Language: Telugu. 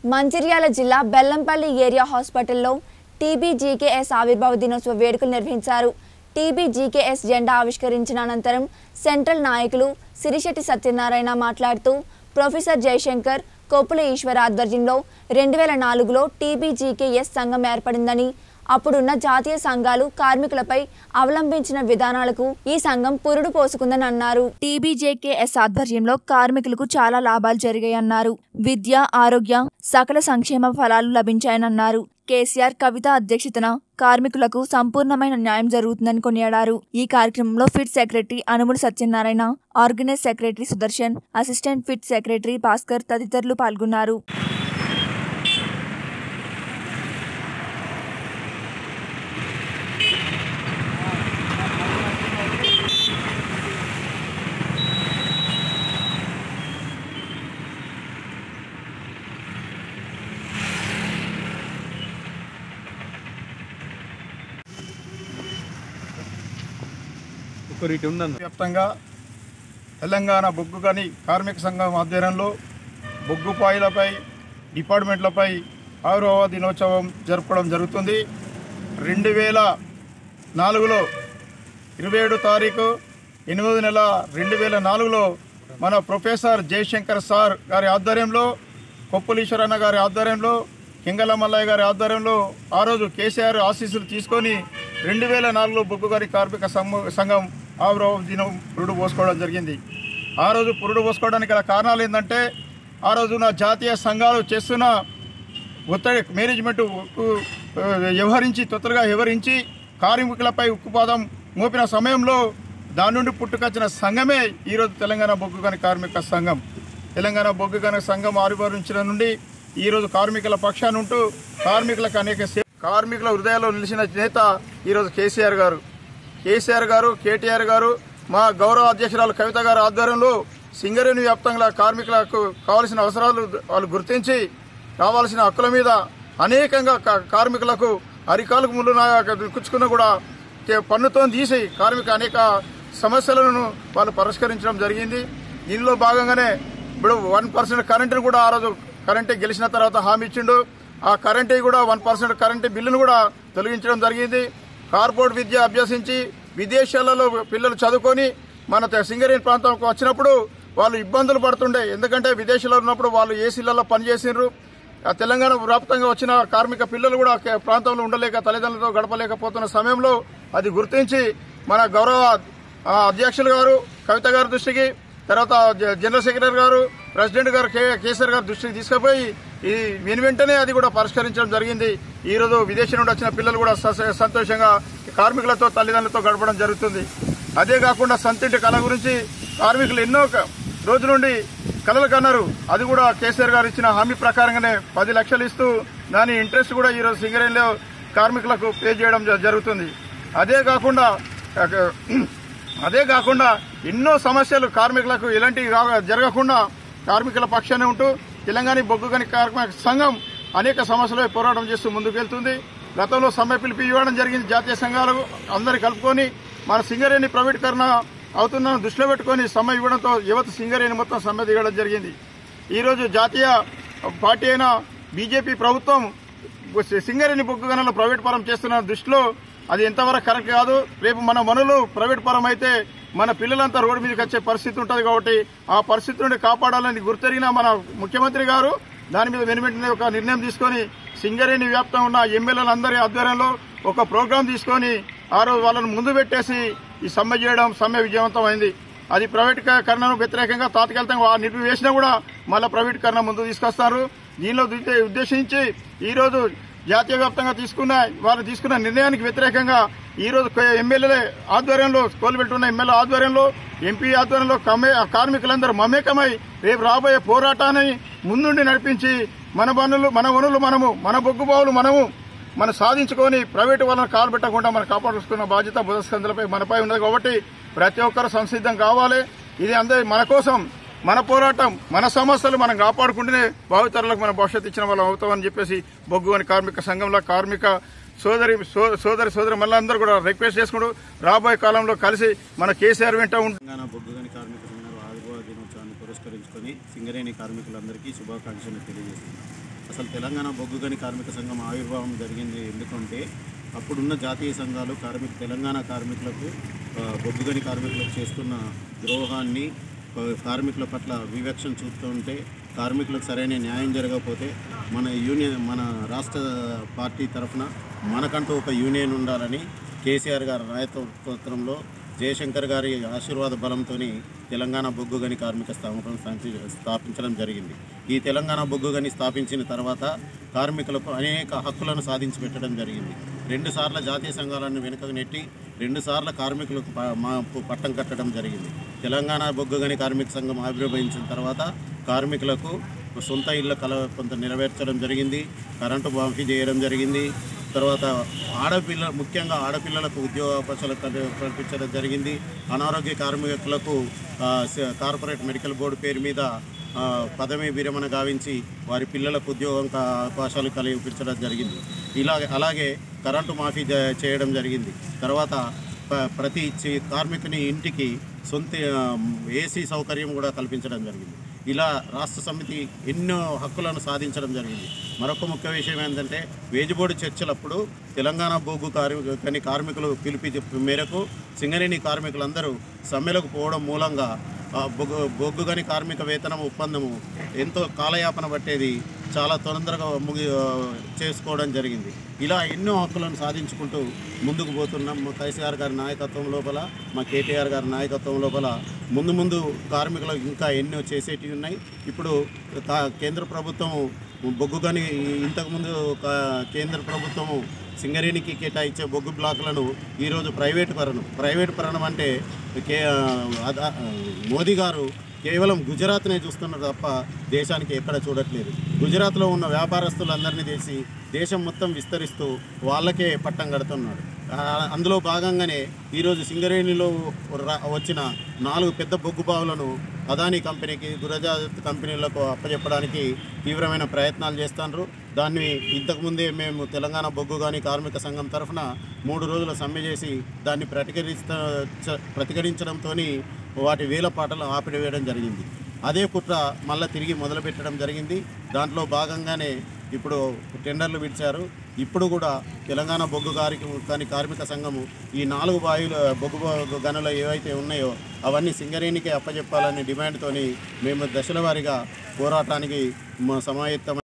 మంచిర్యాల జిల్లా బెల్లంపల్లి ఏరియా హాస్పిటల్లో టీబీజీకేఎస్ ఆవిర్భావ దినోత్సవ వేడుకలు నిర్వహించారు టీబీజీకేఎస్ జెండా ఆవిష్కరించిన అనంతరం సెంట్రల్ నాయకులు సిరిశెట్టి సత్యనారాయణ మాట్లాడుతూ ప్రొఫెసర్ జయశంకర్ కొప్పుల ఈశ్వర ఆధ్వర్యంలో రెండు వేల నాలుగులో టీబీజీకేఎస్ సంఘం ఏర్పడిందని అప్పుడున్న జాతీయ సంఘాలు కార్మికులపై అవలంబించిన విధానాలకు ఈ సంఘం పురుడు పోసుకుందని అన్నారు టీబీజేకేఎస్ ఆధ్వర్యంలో కార్మికులకు చాలా లాభాలు జరిగాయన్నారు విద్య ఆరోగ్య సకల సంక్షేమ ఫలాలు లభించాయనన్నారు కేసీఆర్ కవిత అధ్యక్షతన కార్మికులకు సంపూర్ణమైన న్యాయం జరుగుతుందని కొనియాడారు ఈ కార్యక్రమంలో fit secretary Anumudu Satyanarayana organise secretary Sudarshan assistant fit secretary Bhaskar తదితరులు పాల్గొన్నారు ఒకరికి ఉందన్న వ్యాప్తంగా తెలంగాణ బొగ్గు గని కార్మిక సంఘం ఆధ్వర్యంలో బొగ్గు పాయిలపై డిపార్ట్మెంట్లపై ఆవిర్భావ దినోత్సవం జరుపుకోవడం జరుగుతుంది రెండు వేల నాలుగులో ఇరవై ఏడు తారీఖు ఎనిమిది నెల రెండు వేల నాలుగులో మన ప్రొఫెసర్ జయశంకర్ సార్ గారి ఆధ్వర్యంలో కొప్పులీశ్వరన్న గారి ఆధ్వర్యంలో కింగల మల్లయ్య గారి ఆధ్వర్యంలో ఆ రోజు కేసీఆర్ ఆశీస్సులు తీసుకొని రెండు వేల నాలుగులో బొగ్గు గారి కార్మిక సంఘ- సంఘం ఆవిర్భావ దినం పురుడు పోసుకోవడం జరిగింది ఆ రోజు పురుడు పోసుకోవడానికి గల కారణాలు ఏంటంటే ఆ రోజున జాతీయ సంఘాలు చేస్తున్న ఒత్తిడి మేనేజ్మెంట్ ఉక్కు, ఆ, వ్యవహరించి తొత్తులుగా వ్యవహరించి కార్మికులపై ఉక్కుపాదం మోపిన సమయంలో దాని నుండి పుట్టుకొచ్చిన సంఘమే ఈరోజు తెలంగాణ బొగ్గు గని కార్మిక సంఘం తెలంగాణ బొగ్గు గని సంఘం ఆవిర్భవించిన నుండి ఈరోజు కార్మికుల పక్షాన ఉంటూ కార్మికులకు అనేక సే- కార్మికుల హృదయాల్లో నిలిచిన నేత ఈరోజు కేసీఆర్ గారు కేసీఆర్ గారు కేటీఆర్ గారు మా గౌరవ అధ్యక్షురాలు కవిత గారి ఆధ్వర్యంలో సింగరేణి వ్యాప్తంగా కార్మికులకు కావాల్సిన అవసరాలు వాళ్ళు గుర్తించి కావాల్సిన హక్కుల మీద అనేకంగా కా- కార్మికులకు అరికాలకు ముళ్ళు కుచ్చుకున్న కూడా కే- పన్నుతో తీసి కార్మిక అనేక సమస్యలను వాళ్ళు పరిష్కరించడం జరిగింది దీనిలో భాగంగానే ఇప్పుడు వన్ పర్సెంట్ కరెంటును కూడా ఆ రోజు కరెంటే గెలిచిన తర్వాత హామీ ఇచ్చిండు ఆ కరెంటే కూడా వన్ పర్సెంట్ కరెంటు బిల్లును కూడా తొలగించడం జరిగింది కార్పొరేట్ విద్య అభ్యసించి విదేశాలలో పిల్లలు చదువుకొని మన తె- సింగరేణి ప్రాంతంకు వచ్చినప్పుడు వాళ్ళు ఇబ్బందులు పడుతుండే ఎందుకంటే విదేశాల్లో ఉన్నప్పుడు వాళ్ళు ఏసీలలో పనిచేసిండ్రు ఆ తెలంగాణ వ్యాప్తంగా వచ్చిన కార్మిక పిల్లలు కూడా కే- ప్రాంతంలో ఉండలేక తల్లిదండ్రులతో గడపలేకపోతున్న సమయంలో అది గుర్తించి మన గౌరవ ఆ, అధ్యక్షులు గారు కవిత గారి దృష్టికి తర్వాత జ- జనరల్ సెక్రటరీ గారు ప్రెసిడెంట్ గారు కే కేసీఆర్ గారి దృష్టికి తీసుకుపోయి ఈ వెను వెంటనే అది కూడా పరిష్కరించడం జరిగింది ఈ రోజు విదేశీ నుండి వచ్చిన పిల్లలు కూడా స- సంతోషంగా కార్మికులతో తల్లిదండ్రులతో గడపడం జరుగుతుంది అదే కాకుండా సంతింటి కళ గురించి కార్మికులు ఎన్నో క- రోజు నుండి కళలు కన్నారు అది కూడా కేసీఆర్ గారు ఇచ్చిన హామీ ప్రకారంగానే పది లక్షలు ఇస్తూ దాని ఇంట్రెస్ట్ కూడా ఈరోజు సింగరేణిలో కార్మికులకు పే చేయడం జ- జరుగుతుంది అదే కాకుండా ఆ, అదే కాకుండా ఎన్నో సమస్యలు కార్మికులకు ఎలాంటివి కావ- జరగకుండా కార్మికుల పక్షానే ఉంటూ తెలంగాణ బొగ్గు గని కార్మిక సంఘం అనేక సమస్యలపై పోరాటం చేస్తూ ముందుకు వెళ్తుంది గతంలో సమ్మె పిలిపి ఇవ్వడం జరిగింది జాతీయ సంఘాలు అందరు కలుపుకొని మన సింగరేణి ప్రైవేటీకరణ అవుతున్న దృష్టిలో పెట్టుకొని సమ్మె ఇవ్వడంతో యువత సింగరేణి మొత్తం సమ్మె దిగడం జరిగింది ఈరోజు జాతీయ పార్టీ అయిన బీజేపీ ప్రభుత్వం సింగరేణి బొగ్గు గనులు ప్రైవేట్ పరం చేస్తున్న దృష్టిలో అది ఎంతవరకు కరెక్ట్ కాదు రేపు మన వనులు ప్రైవేట్ పరం అయితే మన పిల్లలంతా రోడ్డు మీదకి వచ్చే పరిస్థితి ఉంటుంది కాబట్టి ఆ పరిస్థితి నుండి కాపాడాలని గుర్తెరిగిన మన ముఖ్యమంత్రి గారు దాని మీద వెనువెంటనే ఒక నిర్ణయం తీసుకొని సింగరేణి వ్యాప్తం ఉన్న ఎమ్మెల్యేలందరి ఆధ్వర్యంలో ఒక ప్రోగ్రాం తీసుకొని ఆ రోజు వాళ్ళని ముందు పెట్టేసి ఈ సమ్మె చేయడం సమ్మె విజయవంతమైంది అది ప్రైవేటీకరణను వ్యతిరేకంగా తాత్కాలికంగా వా- నిలిపివేసినా కూడా మళ్ళీ ప్రైవేటీకరణ ముందు తీసుకొస్తారు దీనిలో ఉద్దే- ఉద్దేశించి ఈ రోజు జాతీయ వ్యాప్తంగా తీసుకున్న వారు తీసుకున్న నిర్ణయానికి వ్యతిరేకంగా ఈ రోజు కొ- ఎమ్మెల్యేల ఆధ్వర్యంలో కోల్బెట్టున్న ఎమ్మెల్యే ఆధ్వర్యంలో ఎంపీ ఆధ్వర్యంలో కమే- కార్మికులందరూ మమేకమై రేపు రాబోయే పోరాటాన్ని ముందుండి నడిపించి మన పనులు మన వనులు మనము మన బొగ్గు బావులు మనము మనం సాధించుకొని ప్రైవేటు వాళ్ళని కాలు పెట్టకుండా మనం కాపాడుకున్న బాధ్యత బుధస్కందులపై మనపై ఉన్నది కాబట్టి ప్రతి ఒక్కరు సంసిద్ధం కావాలి ఇది అందరి మన కోసం మన పోరాటం మన సమస్యలు మనం కాపాడుకుంటేనే భావితరులకు మన భవిష్యత్తు ఇచ్చిన వాళ్ళం అవుతామని చెప్పేసి బొగ్గు అని కార్మిక సంఘంలో కార్మిక సోదరి సో- సోదరి సోదరి మళ్ళీ కూడా రిక్వెస్ట్ చేసుకుంటూ రాబోయే కాలంలో కలిసి మన కేసీఆర్ వెంట ఉంటూ తెలంగాణ బొగ్గుగని కార్మికుల ఆవిర్భావ దినోత్సవాన్ని పురస్కరించుకొని సింగరేణి కార్మికులందరికీ శుభాకాంక్షలు తెలియజేస్తున్నాను అసలు తెలంగాణ బొగ్గు గని కార్మిక సంఘం ఆవిర్భావం జరిగింది ఎందుకంటే అప్పుడున్న జాతీయ సంఘాలు కార్మిక తెలంగాణ కార్మికులకు ఆ, బొగ్గు గని కార్మికులకు చేస్తున్న ద్రోహాన్ని ఆ, కార్మికుల పట్ల వివక్షణ చూస్తుంటే కార్మికులకు సరైన న్యాయం జరగకపోతే మన యూనియన్ మన రాష్ట్ర పార్టీ తరఫున మనకంటూ ఒక యూనియన్ ఉండాలని కేసీఆర్ గారి నాయకత్వంలో జయశంకర్ గారి ఆశీర్వాద బలంతో తెలంగాణ బొగ్గు గని కార్మిక స్థాపన స్థాపించ- స్థాపించడం జరిగింది ఈ తెలంగాణ బొగ్గు గని స్థాపించిన తర్వాత కార్మికులకు అనేక హక్కులను సాధించి పెట్టడం జరిగింది రెండు సార్ల జాతీయ సంఘాలను వెనుకకు నెట్టి రెండు సార్ల కార్మికులకు ప- మా పట్టం కట్టడం జరిగింది తెలంగాణ బొగ్గు గని కార్మిక సంఘం ఆవిర్భవించిన తర్వాత కార్మికులకు సొంత ఇళ్ళ కల కొంత నెరవేర్చడం జరిగింది కరెంటు మాఫీ చేయడం జరిగింది తర్వాత ఆడపిల్ల ముఖ్యంగా ఆడపిల్లలకు ఉద్యోగ అవకాశాలు కల్పి- కల్పించడం జరిగింది అనారోగ్య కార్మికులకు ఆ, స- కార్పొరేట్ మెడికల్ బోర్డు పేరు మీద ఆ, పదవి విరమణ గావించి వారి పిల్లలకు ఉద్యోగం కా- అవకాశాలు కల్పించడం జరిగింది ఇలాగే అలాగే కరెంటు మాఫీ జ- చేయడం జరిగింది తర్వాత ప- ప్రతి చి- కార్మికుని ఇంటికి సొంత ఆ, ఏసీ సౌకర్యం కూడా కల్పించడం జరిగింది ఇలా రాష్ట్ర సమితి ఎన్నో హక్కులను సాధించడం జరిగింది మరొక ముఖ్య విషయం ఏంటంటే వేజ్ బోర్డు చర్చలప్పుడు తెలంగాణ బొగ్గు కార్మిక కని కార్మికులు పిలిపి మేరకు సింగరేణి కార్మికులందరూ సమ్మెలకు పోవడం మూలంగా ఆ బొగ్గు బొగ్గు గని కార్మిక వేతనం ఒప్పందము ఎంతో కాలయాపన పట్టేది చాలా తొందరగా ముగి ఆ, చేసుకోవడం జరిగింది ఇలా ఎన్నో హక్కులను సాధించుకుంటూ ముందుకు పోతున్నాం మా కేసీఆర్ గారి నాయకత్వం లోపల మా కేటీఆర్ గారి నాయకత్వం లోపల ముందు ముందు కార్మికులకు ఇంకా ఎన్నో చేసేటివి ఉన్నాయి ఇప్పుడు కా- కేంద్ర ప్రభుత్వం బొగ్గు గని ఇంతకుముందు కా- కేంద్ర ప్రభుత్వము సింగరేణికి కేటాయించే బొగ్గు బ్లాకులను ఈరోజు ప్రైవేటు పరణం ప్రైవేటు పరణం అంటే కే అద- మోదీ గారు కేవలం గుజరాత్నే చూస్తున్నారు తప్ప దేశానికి ఎక్కడ చూడట్లేదు గుజరాత్లో ఉన్న వ్యాపారస్తులందరినీ చేసి దేశం మొత్తం విస్తరిస్తూ వాళ్ళకే పట్టం కడుతున్నాడు ఆ, అందులో భాగంగానే ఈరోజు సింగరేణిలో రా- వచ్చిన నాలుగు పెద్ద బొగ్గు బావులను అదానీ కంపెనీకి గురజాత్ కంపెనీలకు అప్పచెప్పడానికి తీవ్రమైన ప్రయత్నాలు చేస్తున్నారు దాన్ని ఇంతకుముందే మేము తెలంగాణ బొగ్గు కానీ కార్మిక సంఘం తరఫున మూడు రోజుల సమ్మె చేసి దాన్ని ప్రతిఘటిస్త ప్రతిఘటించడంతో వాటి వేల పాటలు ఆపివేయడం జరిగింది అదే కుట్ర మళ్ళీ తిరిగి మొదలుపెట్టడం జరిగింది దాంట్లో భాగంగానే ఇప్పుడు టెండర్లు విడిచారు ఇప్పుడు కూడా తెలంగాణ బొగ్గు గారి కానీ కార్మిక సంఘము ఈ నాలుగు బావిల బొగ్గు బొగ్గు గనులు ఏవైతే ఉన్నాయో అవన్నీ సింగరేణికే అప్పచెప్పాలనే డిమాండ్తోని మేము దశల వారీగా పోరాటానికి మ- సమాయత్తమై